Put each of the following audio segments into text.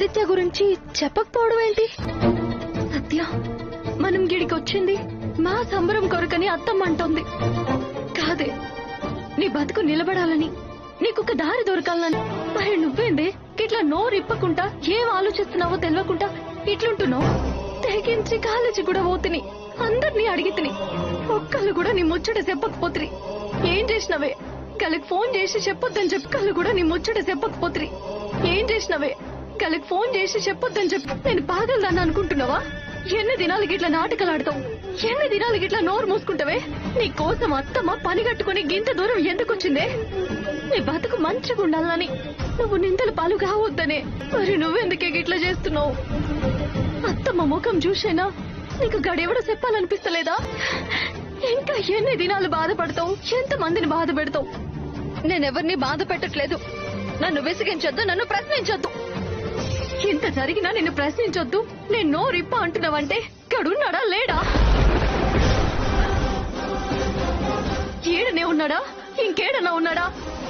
ఆదిత్య గురించి చెప్పకపోవడం ఏంటి సత్య మనం గిడికి వచ్చింది మా సంబరం కొరకని అత్తమ్మ అంటోంది కాదే నీ బతుకు నిలబడాలని నీకొక దారి దొరకాలని మరి నువ్వేందే ఇట్లా నోరు ఇప్పకుండా ఏం ఆలోచిస్తున్నావో తెలియకుండా ఇట్లుంటున్నావు తెగించి కాలేజీ కూడా పోతిని అందరినీ అడిగి తిని ఒక్కళ్ళు కూడా నీ ముచ్చట చెప్పకపోతురి ఏం చేసినవే కలకి ఫోన్ చేసి చెప్పొద్దని చెప్పి కళ్ళు కూడా నీ ముచ్చట చెప్పకపోతురి ఏం చేసినవే కలకి ఫోన్ చేసి చెప్పొద్దని చెప్పి నేను పాగలదాన్ని అనుకుంటున్నావా ఎన్ని దినాలకి ఇట్లా నాటకాలు ఆడతావు ఎన్ని దినాలకి ఇట్లా నోరు మూసుకుంటావే నీ కోసం అత్తమ్మ పని కట్టుకుని గింత దూరం ఎందుకొచ్చిందే నీ బతుకు మంచిగా ఉండాలని నువ్వు నిందలు పాలు కావద్దనే మరి నువ్వెందుకే ఇట్లా చేస్తున్నావు అత్తమ్మ ముఖం చూసేనా నీకు గడెవడో చెప్పాలనిపిస్తలేదా ఇంకా ఎన్ని దినాలు బాధపడతావు ఎంత మందిని బాధ పెడతావు నేనెవరిని బాధ పెట్టట్లేదు నన్ను విసిగించొద్దు నన్ను ప్రశ్నించొద్దు ఇంత జరిగినా నిన్ను ప్రశ్నించొద్దు నేను నోరిప్ప అంటున్నావంటే గడున్నాడా లేడా ఏడనే ఉన్నాడా ఇంకేడన్నా ఉన్నాడా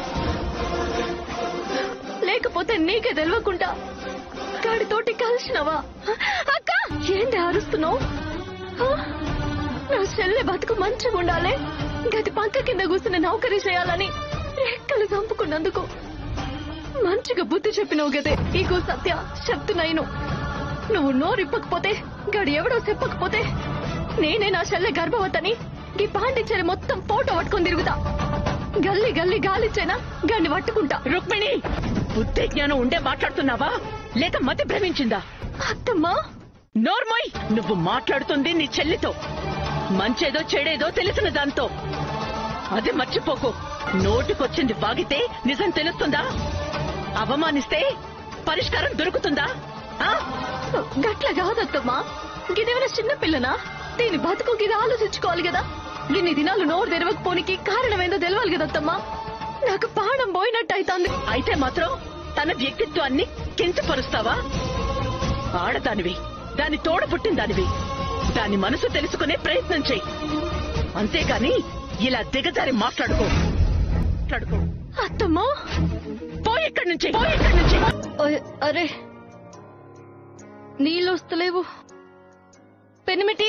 లేకపోతే నీకే తెలియకుండా గాడితోటి కలిసినవా అక్క ఏంటి అరుస్తున్నావు ఆ? నా చెల్లె బతుకు మంచిగా ఉండాలి గది పక్క కింద కూర్చుని నౌకరీ చేయాలని రెక్కలు చంపుకున్నందుకు మంచిగా బుద్ధి చెప్పినవు గదే ఈగో సత్య చెప్తున్నాయిను నువ్వు నోరిప్పకపోతే గడి ఎవడో చెప్పకపోతే నేనే నా చెల్లె గర్భవతని ఈ పాండిచ్చేరి మొత్తం ఫోటో పట్టుకొని తిరుగుతా గల్లి గల్లి గాలిచ్చేనా గండి పట్టుకుంటా రుక్మిణి బుద్ధి జ్ఞానం ఉండే మాట్లాడుతున్నావా లేక మతి భ్రమించిందా అత్తమ్మా నోర్మోయ్ నువ్వు మాట్లాడుతుంది నీ చెల్లితో మంచేదో చెడేదో తెలిసిన దాంతో అది మర్చిపోకు నోటికొచ్చింది వాగితే నిజం తెలుస్తుందా అవమానిస్తే పరిష్కారం దొరుకుతుందా ఆ? గట్ల కాదత్తమ్మా గిదేమైనా చిన్న పిల్లనా దీని బతుకు గిది ఆలోచించుకోవాలి కదా ఇన్ని దినాలు నోరు తెరవకపోనికి కారణం ఏందో తెలవాలి కదత్తమ్మా నాకు పానం పోయినట్టు అవుతుంది అయితే మాత్రం తన వ్యక్తిత్వాన్ని కించపరుస్తావా ఆడదానివి దాని తోడ పుట్టిన దానివి దాని మనసు తెలుసుకునే ప్రయత్నం చెయ్యి అంతేగాని ఇలా దిగజారి మాట్లాడుకో మాట్లాడుకో అత్తమ్మా పో ఇక్కడి నుంచి పో ఇక్కడి నుంచి ఓయ్, అరే నీళ్ళు వస్తలేవు పెనిమిటి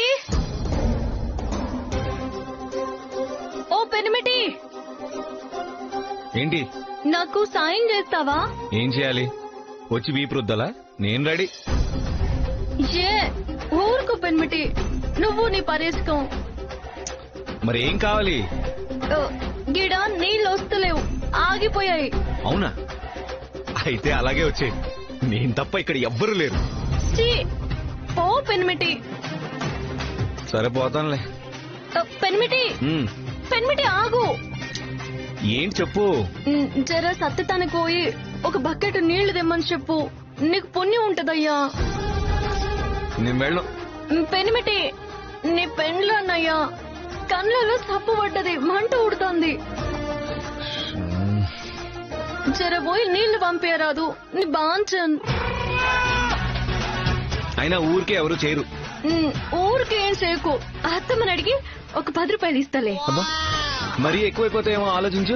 ఓ పెనిమిటి ఏంటి నాకు సాయం చేస్తావా ఏం చేయాలి వచ్చి వీపు రుద్దలా నేను రెడీ ఏ ఊరుకు పెనిమిటి నువ్వు నీ పరేసుకం మరి ఏం కావాలి ఓ, గిడ నీళ్ళు వస్తలేవు ఆగిపోయాయి అవునా అయితే అలాగే వచ్చే నేను తప్ప ఇక్కడ ఎవ్వరూ లేరు ఛీ, పో పెనిమిటి సరే పోతానులే ఓ, పెనిమిటి ఉమ్, పెనిమిటి ఆగు ఏంటి చెప్పు ఉమ్, జర సత్యతానికి పోయి ఒక బకెట్ నీళ్లు తెమ్మని చెప్పు నీకు పుణ్యం ఉంటదయ్యా నేను వెళ్ళను ఉమ్, పెనిమిటి నీ పెండ్లు అన్నయ్యా కళ్ళలో సప్పు పడ్డది మంట ఉడుతోంది ఉమ్, జర పోయి నీళ్లు పంపించరాదు నీ బాంచన్ అయినా ఊరికే ఎవరు చేయరు ఉమ్, ఊరికేం చేయకు అత్తమ్మని అడిగి ఒక పది రూపాయలు ఇస్తలే అబ్బా మరీ ఎక్కువైపోతే ఏమో ఆలోచించు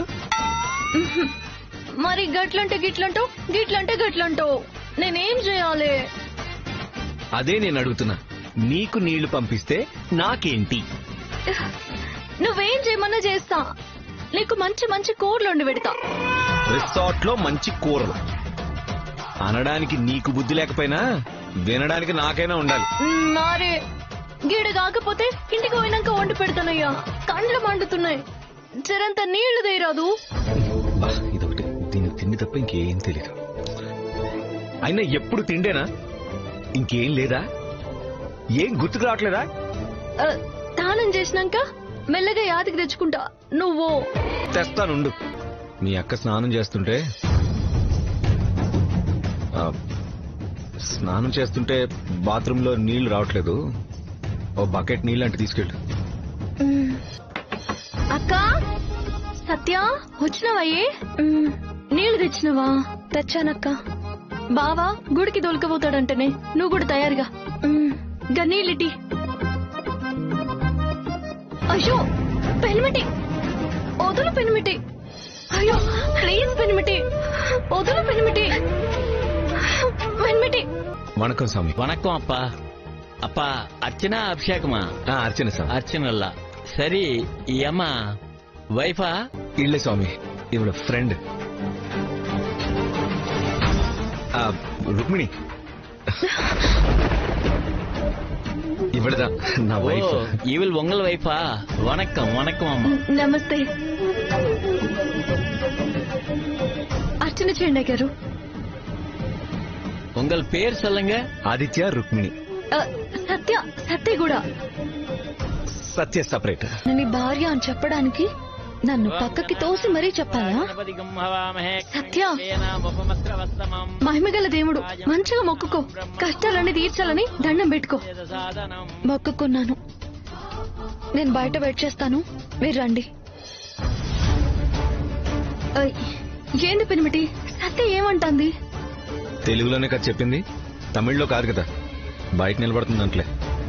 మరి గట్లంటే గిట్లంటో గిట్లంటే గట్లంటో నేనేం చేయాలి అదే నేను అడుగుతున్నా నీకు నీళ్లు పంపిస్తే నాకేంటి నువ్వేం చేయమన్నా చేస్తా నీకు మంచి మంచి కూరలు వండి పెడతా రిసార్ట్ లో మంచి కూరలు అనడానికి నీకు బుద్ధి లేకపోయినా వినడానికి నాకైనా ఉండాలి మ్, మరి గీడ కాకపోతే ఇంటికి పోయినాక వండి పెడతానయ్యా కండ్లు మండుతున్నాయి జరంత నీళ్లు తీయరాదు బా, ఇదొకటి దీనికి తిండి తప్ప ఇంకేం తెలీదు అయినా ఎప్పుడు తిండేనా ఇంకేం లేదా ఏం గుర్తుకు రావట్లేదా ఆ, స్నానం చేసినాక మెల్లగా యాదికి తెచ్చుకుంటా నువ్వు తెస్తానుండు మీ అక్క స్నానం చేస్తుంటే ఆ, స్నానం చేస్తుంటే బాత్రూమ్ లో నీళ్లు రావట్లేదు ఓ బకెట్ నీళ్ళు అంటే తీసుకెళ్ళు మ్, అక్క సత్య వచ్చినావయ్యే మ్, నీళ్లు తెచ్చినవా తెచ్చానక్క బావా గుడికి దొలకపోతాడంటనే నువ్వు కూడా తయారుగా మ్, గా నీళ్ళిటి అయ్యో పెనిమిటి వదులు పెనిమిటి అయ్యో ప్లీజ్ పెనిమిటి వదులు పెనిమిటి పెనిమిటి வணக்கம் சாமி வணக்கம் அப்பா அப்பா அர்ச்சனா அபிஷேகமா ஆ அர்ச்சனை சாமி அர்ச்சனை இல்ல சரி ఈ అమ్మ వైఫా இல்ல சுவாமி இவளோட ஃப்ரெண்ட் ருக்மிணி இவளதான் நான் ఓ வைஃப் ఈవిల్ ఒంగల్ వైఫా వణకం వణకం అమ్మ నమస్తే అర్చన చేయండి గారు உங்கள் பேர் சொல்லுங்க ஆதித்யா ருக்மிணி ఆ, సత్య సత్య కూడా సత్య సపరేట్ నీ భార్య అని చెప్పడానికి నన్ను పక్కకి తోసి మరీ చెప్పాలా సత్య. మహిమగల దేవుడు మంచిగా మొక్కుకో కష్టాలన్నీ తీర్చాలని దండం పెట్టుకో మొక్కుకున్నాను నేను బయట వెయిట్ చేస్తాను మీరు రండి ఓయ్, ఏంది పెనిమిటి సత్య ఏమంటుంది తెలుగులోనే కదా చెప్పింది తమిళ్లో కాదు కదా బయట నిలబడుతుందంట్లే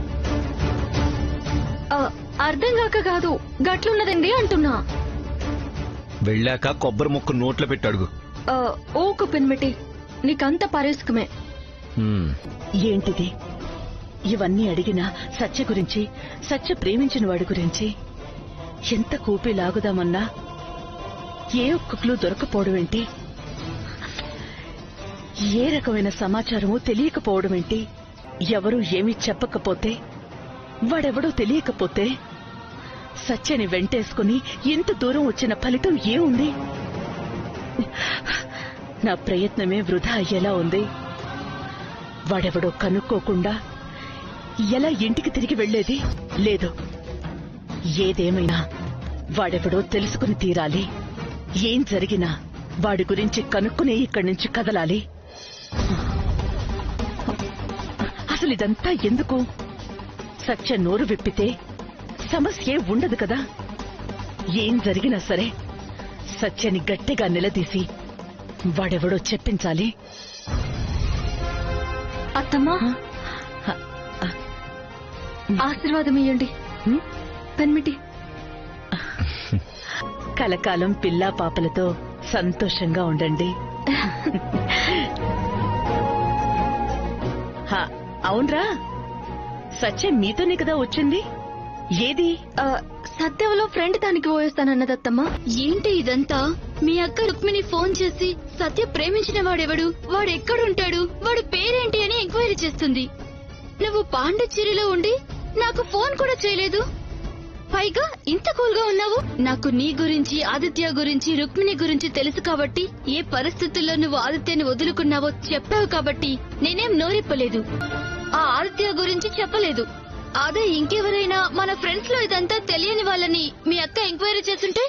ఆ, అర్థం కాక కాదు గట్లున్నదండి అంటున్నా వెళ్ళాక కొబ్బరి ముక్క నోట్లో పెట్టి అడుగు ఆ, ఓకు పెనిమిటి నీకంత పరిస్కమే హ్మ్. ఏంటిది ఇవన్నీ అడిగినా సత్య గురించి సత్య ప్రేమించిన వాడి గురించి ఎంత కూపి లాగుదామన్నా ఏ ఒక్క క్లూ దొరకపోవడం ఏంటి ఏ రకమైన సమాచారమూ తెలియకపోవడం ఏంటి ఎవరూ ఏమీ చెప్పకపోతే వాడెవడో తెలియకపోతే సత్యని వెంటేసుకుని ఇంత దూరం వచ్చిన ఫలితం ఏముంది నా ప్రయత్నమే వృధా అయ్యేలా ఉంది వాడెవడో కనుక్కోకుండా ఎలా ఇంటికి తిరిగి వెళ్లేది లేదు ఏదేమైనా వాడెవడో తెలుసుకుని తీరాలి ఏం జరిగినా వాడి గురించి కనుక్కునే ఇక్కడి నుంచి కదలాలి అసలు ఇదంతా ఎందుకు సత్య నోరు విప్పితే సమస్యే ఉండదు కదా ఏం జరిగినా సరే సత్యని గట్టిగా నిలదీసి వాడెవడో చెప్పించాలి అత్తమ్మా హ, హ, ఆశీర్వాదం ఇయ్యండి హ్మ్? పెన్మిటి కలకాలం పిల్లా పాపలతో సంతోషంగా ఉండండి హ, అవునరా సత్యం మీతోనే కదా వచ్చింది ఏది ఆ, సత్యవలో ఫ్రెండ్ దానికి పోయేస్తానన్నదత్తమ్మా ఏంటి ఇదంతా మీ అక్క రుక్మిణి ఫోన్ చేసి సత్య ప్రేమించిన వాడెవడు వాడు ఎక్కడుంటాడు వాడి పేరేంటి అని ఎంక్వైరీ చేస్తుంది నువ్వు పాండిచ్చేరిలో ఉండి నాకు ఫోన్ కూడా చేయలేదు పైగా ఇంత కూల్ గా ఉన్నావు నాకు నీ గురించి ఆదిత్య గురించి రుక్మిణి గురించి తెలుసు కాబట్టి ఏ పరిస్థితుల్లో నువ్వు ఆదిత్యని వదులుకున్నావో చెప్పావు కాబట్టి నేనేం నోరిప్పలేదు ఆ ఆదిత్య గురించి చెప్పలేదు అదే ఇంకెవరైనా మన ఫ్రెండ్స్ లో ఇదంతా తెలియని వాళ్ళని మీ అక్క ఎంక్వైరీ చేస్తుంటే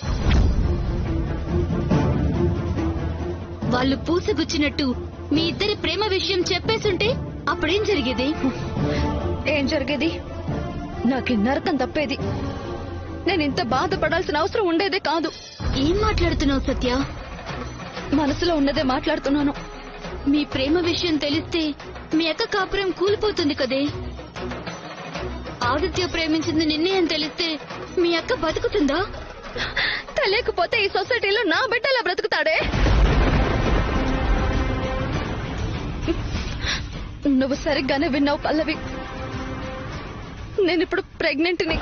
వాళ్ళు పూసగుచ్చినట్టు మీ ఇద్దరి ప్రేమ విషయం చెప్పేసుంటే అప్పుడేం జరిగేది ఏం జరిగేది నాకు ఈ నరకం తప్పేది నేను ఇంత బాధపడాల్సిన అవసరం ఉండేదే కాదు ఏం మాట్లాడుతున్నావు సత్య మనసులో ఉన్నదే మాట్లాడుతున్నాను మీ ప్రేమ విషయం తెలిస్తే మీ అక్క కాపురం కూలిపోతుంది కదే ఆదిత్య ప్రేమించింది నిన్నే అని తెలిస్తే మీ అక్క బతుకుతుందా తెలియకపోతే ఈ సొసైటీలో నా బిడ్డలా బ్రతుకుతాడే నువ్వు సరిగ్గానే విన్నావు పల్లవి నేనిప్పుడు ప్రెగ్నెంట్ ని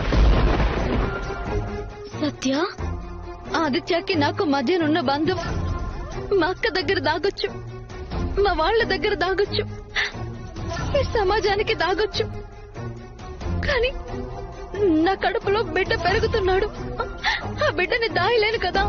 సత్య ఆదిత్యకి నాకు మధ్యనున్న బంధం మా అక్క దగ్గర దాగొచ్చు మా వాళ్ళ దగ్గర దాగొచ్చు ఈ సమాజానికి దాగొచ్చు కానీ నా కడుపులో బిడ్డ పెరుగుతున్నాడు ఆ బిడ్డని దాయలేను కదా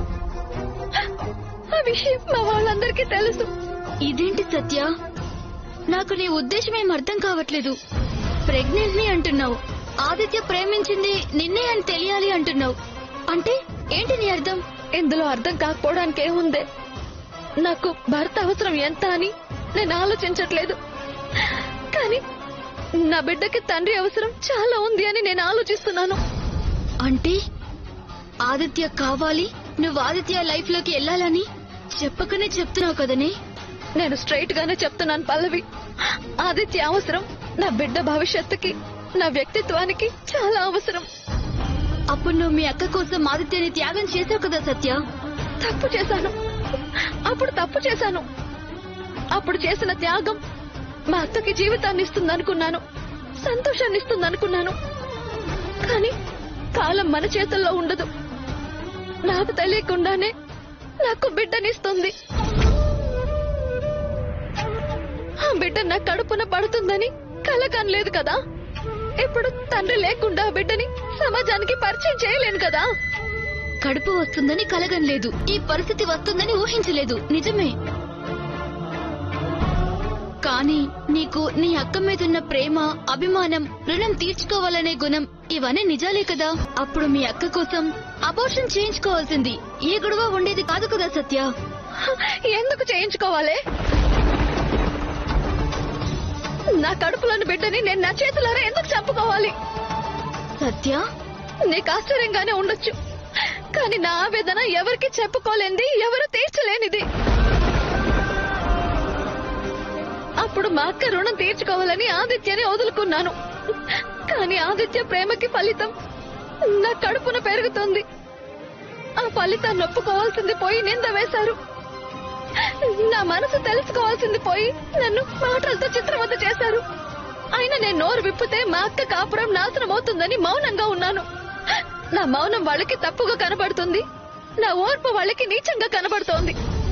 ఆ విషయం మా వాళ్ళందరికీ తెలుసు ఇదేంటి సత్య నాకు నీ ఉద్దేశం ఏం అర్థం కావట్లేదు ప్రెగ్నెంట్ ని అంటున్నావు ఆదిత్య ప్రేమించింది నిన్నే అని తెలియాలి అంటున్నావు అంటే ఏంటి నీ అర్థం ఇందులో అర్థం కాకపోవడానికి ఏముందే నాకు భర్త అవసరం ఎంత అని నేను ఆలోచించట్లేదు కానీ నా బిడ్డకి తండ్రి అవసరం చాలా ఉంది అని నేను ఆలోచిస్తున్నాను అంటే ఆదిత్య కావాలి నువ్వు ఆదిత్య లైఫ్ లోకి వెళ్ళాలని చెప్పకనే చెప్తున్నావు కదనే నేను స్ట్రైట్ గానే చెప్తున్నాను పల్లవి ఆదిత్య అవసరం నా బిడ్డ భవిష్యత్తుకి నా వ్యక్తిత్వానికి చాలా అవసరం అప్పుడు నువ్వు మీ అక్క కోసం ఆదిత్యని త్యాగం చేసావు కదా సత్య తప్పు చేశాను అప్పుడు తప్పు చేశాను అప్పుడు చేసిన త్యాగం మా అత్తకి జీవితాన్ని ఇస్తుంది అనుకున్నాను సంతోషాన్ని ఇస్తుంది అనుకున్నాను కానీ కాలం మన చేతుల్లో ఉండదు నాకు తెలియకుండానే నాకు బిడ్డనిస్తుంది ఆ బిడ్డ నా కడుపున పడుతుందని కలకనలేదు కదా ఇప్పుడు తండ్రి లేకుండా ఆ బిడ్డని సమాజానికి పరిచయం చేయలేను కదా కడుపు వస్తుందని కలగనలేదు ఈ పరిస్థితి వస్తుందని ఊహించలేదు నిజమే కానీ నీకు నీ అక్క మీదున్న ప్రేమ అభిమానం రుణం తీర్చుకోవాలనే గుణం ఇవన్నీ నిజాలే కదా అప్పుడు మీ అక్క కోసం అబోర్షన్ చేయించుకోవాల్సింది ఏ గొడవ ఉండేది కాదు కదా సత్య ఎందుకు చేయించుకోవాలి నా కడుపులోని బిడ్డని నేను నా చేతులారా ఎందుకు చంపుకోవాలి సత్య నీకు ఆశ్చర్యంగానే ఉండొచ్చు కానీ నా ఆవేదన ఎవరికి చెప్పుకోలేనిది ఎవరు తీర్చలేనిది అప్పుడు మా అక్క రుణం తీర్చుకోవాలని ఆదిత్యని వదులుకున్నాను కానీ ఆదిత్య ప్రేమకి ఫలితం నా కడుపున పెరుగుతుంది ఆ ఫలితాన్ని ఒప్పుకోవాల్సింది పోయి నింద వేశారు నా మనసు తెలుసుకోవాల్సింది పోయి నన్ను మాటలతో చిత్రవద్ద చేశారు అయినా నేను నోరు విప్పితే మా అక్క కాపురం నాశనం అవుతుందని మౌనంగా ఉన్నాను నా మౌనం వాళ్ళకి తప్పుగా కనబడుతుంది నా ఓర్పు వాళ్ళకి నీచంగా కనబడుతోంది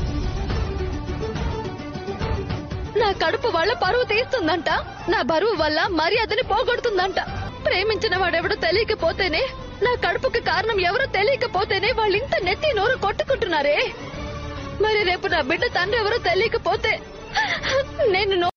నా కడుపు వాళ్ళ పరువు తీస్తుందంట నా బరువు వల్ల మర్యాదని పోగొడుతుందంట ప్రేమించిన వాడెవడో తెలియకపోతేనే నా కడుపుకి కారణం ఎవరో తెలియకపోతేనే వాళ్ళు ఇంత నెత్తి నోరు కొట్టుకుంటున్నారే మరి రేపు నా బిడ్డ తండ్రి ఎవరో తెలియకపోతే నేను నో-